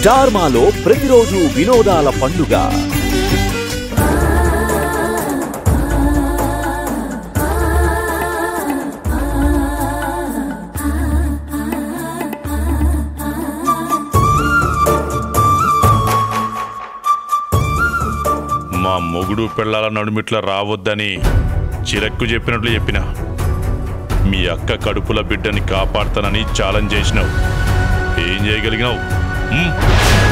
స్టార్మాలో ప్రతిరోజు వినోదాల పండుగ మా మొగుడు పిల్లల నడుమిట్ల రావద్దని చిరక్కు చెప్పినట్లు చెప్పిన మీ అక్క కడుపుల బిడ్డని కాపాడతానని ఛాలెంజ్ చేసినావు ఏం చేయగలిగినావు ఉమ్?